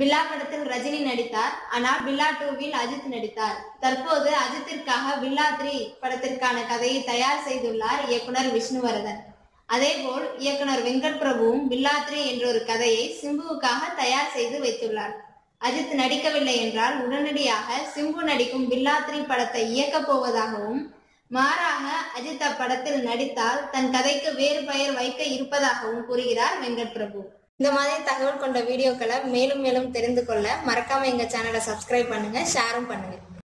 பில்லா படத்தில் ரஜினி நடித்தார் ஆனால் பில்லா டூவில் அஜித் நடித்தார் தற்போது அஜித்திற்காக பில்லா த்ரீ படத்திற்கான கதையை தயார் செய்துள்ளார் இயக்குனர் விஷ்ணுவர்தன் அதேபோல் இயக்குனர் வெங்கட் பிரபுவும் பில்லா த்ரீ என்ற ஒரு கதையை சிம்புவுக்காக தயார் செய்து வைத்துள்ளார் அஜித் நடிக்கவில்லை என்றால் உடனடியாக சிம்பு நடிக்கும் பில்லா த்ரீ படத்தை இயக்கப் போவதாகவும் மாறாக அஜித் அப்படத்தில் நடித்தால் தன் கதைக்கு வேறு பெயர் வைக்க இருப்பதாகவும் கூறுகிறார் வெங்கட் பிரபு இந்த மாதிரி தகவல் கொண்ட வீடியோக்களை மேலும் மேலும் தெரிந்து கொள்ள மறக்காம எங்க சேனலை சப்ஸ்கிரைப் பண்ணுங்க ஷேரும் பண்ணுங்க